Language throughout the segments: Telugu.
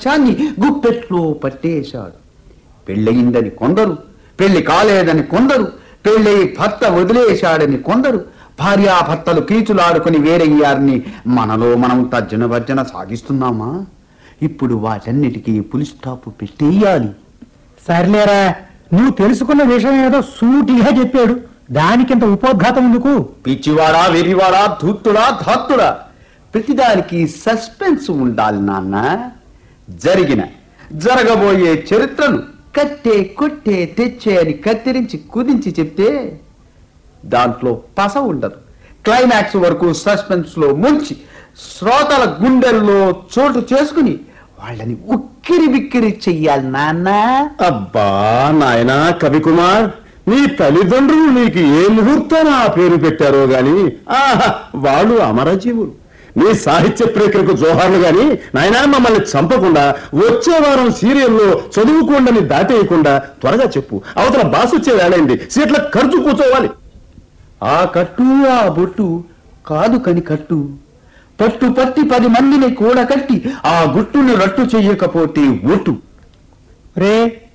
చాన్ని గుప్పెట్లో పట్టేశాడు పెళ్ళయిందని కొందరు పెళ్లి కాలేదని కొందరు పెళ్ళై భర్త వదిలేశాడని కొందరు భార్యాభర్తలు కీచులాడుకుని వేరయ్యారని మనలో మనం తర్జన భర్జన సాగిస్తున్నామా ఇప్పుడు వాటన్నిటికీ పులి స్టాప్ పెట్టేయాలి సర్లేరా నువ్వు తెలుసుకున్న విషయం ఏదో సూటిగా చెప్పాడు దానికింత ఉపోద్ఘాతం ఎందుకు పిచ్చివాడా వెరివాడా ధూర్తుడా ధాత్తుడా ప్రతిదానికి సస్పెన్స్ ఉండాలి నాన్న జరిగిన జరగబోయే చరిత్రను కట్టే కొట్టే తెచ్చే అని కత్తిరించి కుదించి చెప్తే దాంట్లో పస ఉండదు క్లైమాక్స్ వరకు సస్పెన్స్ లో ముంచి శ్రోతల గుండెల్లో చోటు చేసుకుని వాళ్ళని ఉక్కిరి బిక్కిరి చెయ్యాలి నాన్న అబ్బా నాయనా కవికుమార్ నీ తల్లిదండ్రులు నీకు ఏ ముహూర్తాన ఆ పేరు పెట్టారో గాని ఆహా వాళ్ళు అమరజీవులు నీ సాహిత్య ప్రేక్షకు జోహార్లు గాని నాయనా మమ్మల్ని చంపకుండా వచ్చే వారం సీరియల్లో చదువుకోండని దాటేయకుండా త్వరగా చెప్పు అవతల బాస్ వచ్చే వేళైంది సీట్ల ఖర్చు కూర్చోవాలి ఆ కట్టు ఆ బొట్టు కాదు కని కట్టు పట్టు పట్టి పది మందిని కూడకట్టి ఆ గుట్టుని రట్టు చెయ్యకపోతే ఒట్టు రే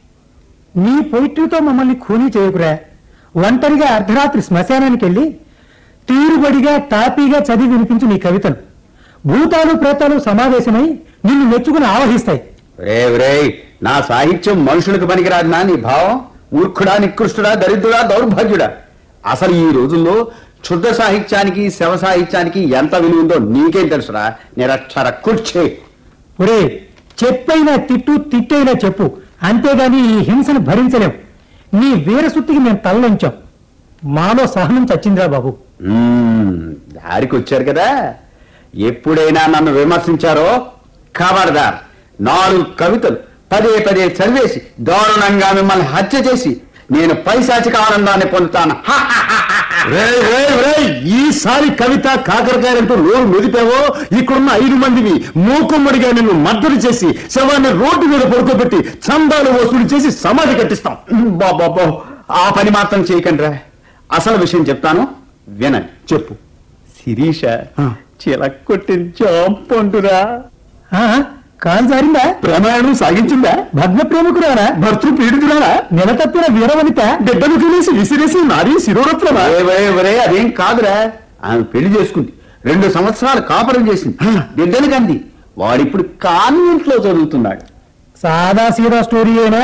నీ పొయిట్రీతో మమ్మల్ని ఖూనీ చేయకురా ఒంటరిగా అర్ధరాత్రి శ్మశానానికి వెళ్ళి తీరుబడిగా తాపీగా చదివి వినిపించు నీ కవితలు భూతాలు ప్రేతాలు సమావేశమై నిన్ను మెచ్చుకుని ఆవహిస్తాయి రే రే నా సాహిత్యం మనుషులకు పనికిరాదు నా నీ భావం మూర్ఖుడా నికృష్టుడా దరిద్రుడా దౌర్భాగ్యుడా అసలు ఈ రోజుల్లో క్షుద్ర సాహిత్యానికి శవ సాహిత్యానికి ఎంత విలువ ఉందో నీకేం తెలుసురా నిరక్షర కుర్చే ఒరే చెప్పైనా తిట్టు తిట్టైనా చెప్పు అంతేగాని ఈ హింసను భరించలేం నీ వీరసుత్తికి మేము తలలంచాం మాలో సహనం చచ్చిందిరా బాబు మ్మ్, దారికి వచ్చారు కదా ఎప్పుడైనా నన్ను విమర్శించారో ఖబర్దార్ నాలుగు కవితలు పదే పదే చదివేసి దారుణంగా మిమ్మల్ని హత్య చేసి నేను పైశాచిక ఆనందాన్ని పొందుతాను హా, హా, హా, హా, హా. రేయ్, రేయ్, రేయ్, ఈసారి కవిత కాకరకాయలంటూ నోరు మెదిపావో ఇక్కడున్న ఐదు మందిని మూకుమ్మడిగా నిన్ను మద్దతు చేసి శవాన్ని రోడ్డు మీద పడుకోబెట్టి చందాలు వసూలు చేసి సమాధి కట్టిస్తాం బాబా ఆ పని మాత్రం చేయకండి అసలు విషయం చెప్తాను వినండి చెప్పు శిరీష చిలక్కొట్టిన చాంపండురా ఆ, కాలు జారిందా ప్రమాణం సాగించిందా భగ్న ప్రేమికురారా భర్తృ పీడితురాలా నిలతప్పిన వీరవనిత బిడ్డను తినేసి విసిరేసి నారీ శిరోరత్నమా ఒరే, ఒరే, ఒరే, అదేం కాదురా ఆమె పెళ్లి చేసుకుంది రెండు సంవత్సరాలు కాపురం చేసింది బిడ్డలు కంది వాడిప్పుడు కాన్వెంట్ లో చదువుతున్నాడు సాదా సీదా స్టోరీ అయినా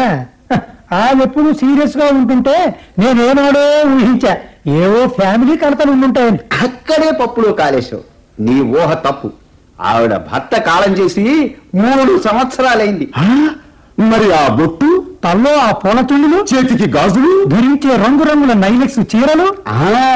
ఆ ఎప్పుడు సీరియస్ గా ఉంటుంటే నేనేనాడో ఊహించా ఏవో ఫ్యామిలీ కలతలు ఉండుంటాయని అక్కడే పప్పులో కాలేశావు నీ ఊహ తప్పు ఆవిడ భర్త కాలం చేసి మూడు సంవత్సరాలైంది ఆ? మరి ఆ బొట్టు తల్లో ఆ పూల చుండులు చేతికి గాజులు ధరించే రంగురంగుల నైలెక్స్ చీరలు ఆ,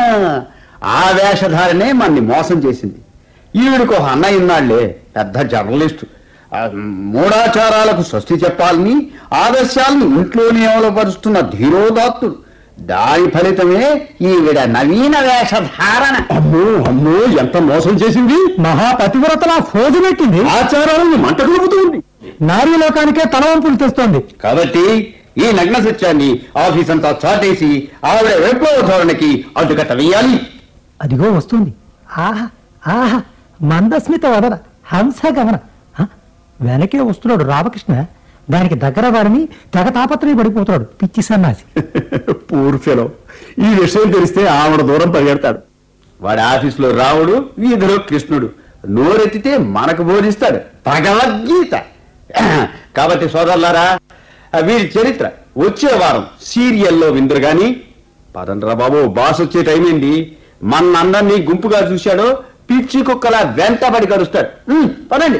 ఆ వేషధారనే మన్ని మోసం చేసింది ఈవిడికి ఒక అన్నయ్య ఉన్నాళ్లే పెద్ద జర్నలిస్టు ఆ, మూఢాచారాలకు స్వస్తి చెప్పాలని ఆదర్శాలను ఇంట్లోనే అమలుపరుస్తున్న ధీరోదాత్తుడు దాని ఫలితమే ఈవిడ నవీన వేషధారణ అమ్మో అమ్మో ఎంత మోసం చేసింది మహాపతివ్రతల ఫోజు పెట్టింది ఆచారాలను మంట కలుపుతుంది నారీ లోకానికే తలవంపులు తెస్తోంది కాబట్టి ఈ నగ్న సత్యాన్ని ఆఫీస్ అంతా చాటేసి ఆవిడ విప్లవ ధోరణికి అడ్డుకట్ట వేయాలి అదిగో వస్తుంది ఆహా ఆహా మందస్మిత వదన హంస గమన హ? వెనకే వస్తున్నాడు రామకృష్ణ దానికి దగ్గర వారిని తెగ తాపత్రయ పడిపోతున్నాడు పిచ్చి సన్నాసి పూర్ ఫెలో ఈ విషయం తెలిస్తే ఆవిడ దూరం పరిగెడతాడు వాడి ఆఫీసులో రావుడు వీధిలో కృష్ణుడు నోరెత్తితే మనకు బోధిస్తాడు భగవద్గీత కాబట్టి సోదరులారా వీరి చరిత్ర వచ్చే వారం సీరియల్లో విందురు గాని పదండ్రా బాబు బాస్ వచ్చే టైం ఏంది మనందరినీ గుంపుగా చూశాడో పిచ్చి కుక్కలా వెంటబడి కరుస్తాడు ఉమ్, పదండి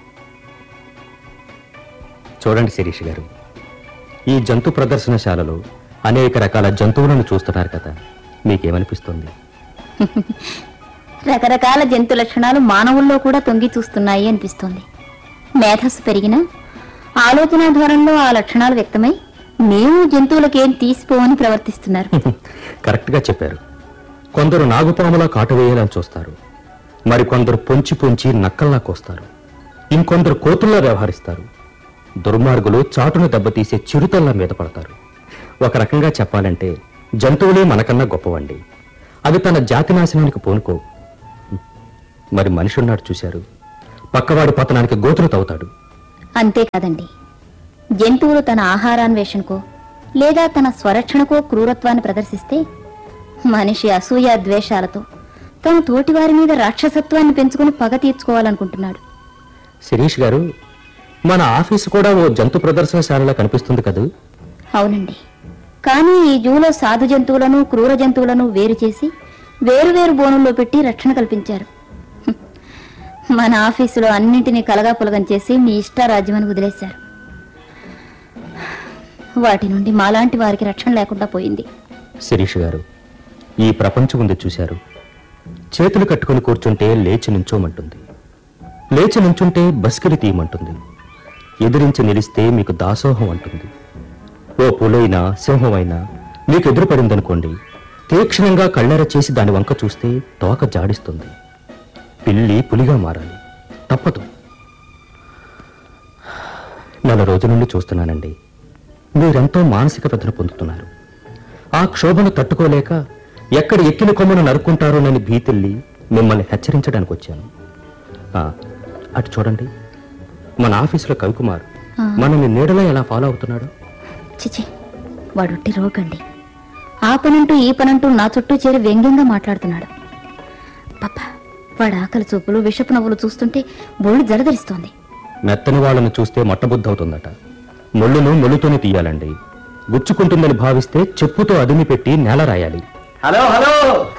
చూడండి శిరీష్ గారు ఈ జంతు ప్రదర్శనశాలలో అనేక రకాల జంతువులను చూస్తున్నారు కదా మీకేమనిపిస్తుంది రకరకాల జంతు లక్షణాలు మానవుల్లో కూడా తొంగి చూస్తున్నాయి అనిపిస్తోంది మేధస్సు పెరిగినా ఆలోచన ధోరణిలో ఆ లక్షణాలు వ్యక్తమై మేము జంతువులకేం తీసిపోవని ప్రవర్తిస్తున్నారు కరెక్ట్గా చెప్పారు కొందరు నాగుపాములా కాటు వేయాలని చూస్తారు మరికొందరు పొంచి పొంచి నక్కల్లా కోస్తారు ఇంకొందరు కోతుల్లా వ్యవహరిస్తారు దుర్మార్గులు చాటును దెబ్బతీసే చిరుతల్లా మీద పడతారు ఒక రకంగా చెప్పాలంటే జంతువులే మనకన్నా గొప్పవండి అవి తన జాతి నాశనానికి పూనుకో మరి మనిషి ఉన్నాడు చూశారు పక్కవాడి పతనానికి గోతులు తవ్వుతాడు అంతేకాదండి జంతువులు తన ఆహారాన్వేషణకో లేదా తన స్వరక్షణకో క్రూరత్వాన్ని ప్రదర్శిస్తే మనిషి అసూయ ద్వేషాలతో తన తోటివారి మీద రాక్షసత్వాన్ని పెంచుకుని పగ తీర్చుకోవాలనుకుంటున్నాడు శిరీష్ గారు మన ఆఫీసు కూడా ఓ జంతు ప్రదర్శనశాలలా కనిపిస్తుంది కదూ అవునండి కానీ ఈ జూలో సాధు జంతువులను క్రూర జంతువులను వేరు చేసి వేరువేరు బోనుల్లో పెట్టి రక్షణ కల్పించారు హ్మ్. మన ఆఫీసులో అన్నింటినీ కలగాపులగం చేసి మీ ఇష్టారాజ్యమని వదిలేశారు వాటి నుండి మాలాంటి వారికి రక్షణ లేకుండా పోయింది శిరీష్ గారు ఈ ప్రపంచం ఉంది చూశారు చేతులు కట్టుకుని కూర్చుంటే లేచి నుంచోమంటుంది లేచి నుంచుంటే బస్కిలి తీయమంటుంది ఎదిరించి నిలిస్తే మీకు దాసోహం అంటుంది ఓ పులైనా సింహమైనా మీకు ఎదురుపడిందనుకోండి తీక్షణంగా కళ్ళెర చేసి దాని వంక చూస్తే తోక జాడిస్తుంది పిల్లి పులిగా మారాలి తప్పదు నెల రోజుల నుండి చూస్తున్నానండి మీరెంతో మానసిక వ్యధన పొందుతున్నారు ఆ క్షోభను తట్టుకోలేక ఎక్కడ ఎక్కిన కొమ్మను నరుక్కుంటారోనని భీతిల్లి మిమ్మల్ని హెచ్చరించడానికి వచ్చాను ఆ, అటు చూడండి మన ఆఫీసులో కవికుమార్ ఆ. మనల్ని నీడలో ఎలా ఫాలో అవుతున్నాడు చిచి వాడొట్టి రోగండి ఆ పనంటూ ఈ పనంటూ నా చుట్టూ చేరి వ్యంగ్యంగా మాట్లాడుతున్నాడు పాప వాడి ఆకలి చూపులు విషపు నవ్వులు చూస్తుంటే బోళ్ళు జలధరిస్తోంది మెత్తని వాళ్ళను చూస్తే మొట్టబుద్ధి అవుతుందట ముళ్ళును ముళ్ళుతోనే తీయాలండి గుచ్చుకుంటుందని భావిస్తే చెప్పుతో అదిమి పెట్టి నేల రాయాలి హలో హలో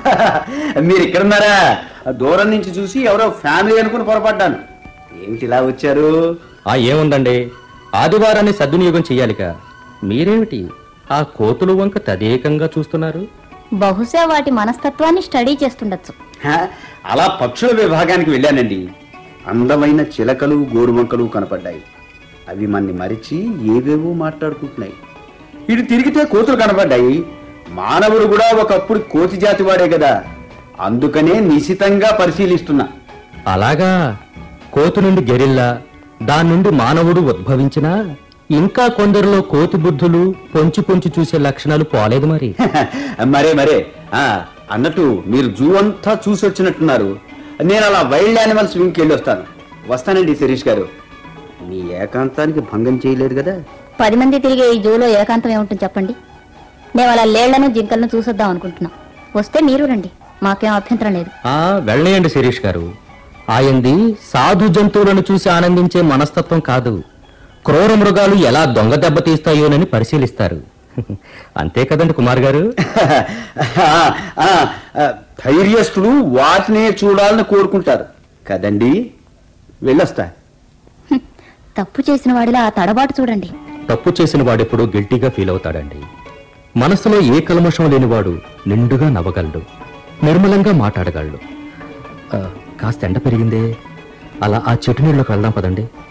మీరు ఇక్కడున్నారా దూరం నుంచి చూసి ఎవరో ఫ్యామిలీ అనుకుని పొరపడ్డాను ఏమిటి ఇలా వచ్చారు ఆ ఏముందండి ఆదివారాన్ని సద్వినియోగం చెయ్యాలిక మీరేమిటి ఆ కోతులు వంక తదేకంగా చూస్తున్నారు బహుశా వాటి మనస్తత్వాన్ని స్టడీ చేస్తుండొచ్చు హ, అలా పక్షుల విభాగానికి వెళ్ళానండి అందమైన చిలకలు గోరువంకలు కనపడ్డాయి అవి మన్ని మరిచి ఏవేవో మాట్లాడుకుంటున్నాయి ఇటు తిరిగితే కోతులు కనపడ్డాయి మానవుడు కూడా ఒకప్పుడు కోతి జాతి వాడే కదా అందుకనే నిశితంగా పరిశీలిస్తున్నా అలాగా కోతు నుండి గెరిల్లా దాని నుండి మానవుడు ఉద్భవించినా ఇంకా కొందరిలో కోతి బుద్ధులు పొంచి పొంచి చూసే లక్షణాలు పోలేదు మరి మరే మరే ఆ అన్నట్టు మీరు జూ అంతా చూసి వచ్చినట్టున్నారు నేను అలా వైల్డ్ యానిమల్స్ వింగ్కి వెళ్ళి వస్తాను వస్తానండి శిరీష్ గారు మీ ఏకాంతానికి భంగం చేయలేదు కదా పది మంది తిరిగే ఈ జూలో ఏకాంతం ఏముంటుంది చెప్పండి మేము అలా లేళ్లను జింకలను చూసొద్దాం అనుకుంటున్నాం వస్తే మీరు రండి మాకేం అభ్యంతరం లేదు ఆ వెళ్ళేయండి శిరీష్ గారు ఆయంది సాధు జంతువులను చూసి ఆనందించే మనస్తత్వం కాదు క్రూర మృగాలు ఎలా దొంగ దెబ్బ తీస్తాయోనని పరిశీలిస్తారు అంతే కదండి కుమార్ గారు ఆ, ఆ, ఆ, ధైర్యస్తులు వాటినే చూడాలని కోరుకుంటారు కదండి వెళ్ళొస్తా హ్మ్. తప్పు చేసిన వాడిలా ఆ తడబాటు చూడండి తప్పు చేసిన వాడెప్పుడు గిల్టీగా ఫీల్ అవుతాడండి మనసులో ఏ కల్మషం లేనివాడు నిండుగా నవ్వగలడు నిర్మలంగా మాట్లాడగలడు ఆ, కాస్త ఎండ పెరిగిందే అలా ఆ చెట్టు నీళ్ళకి వెళ్దాం పదండి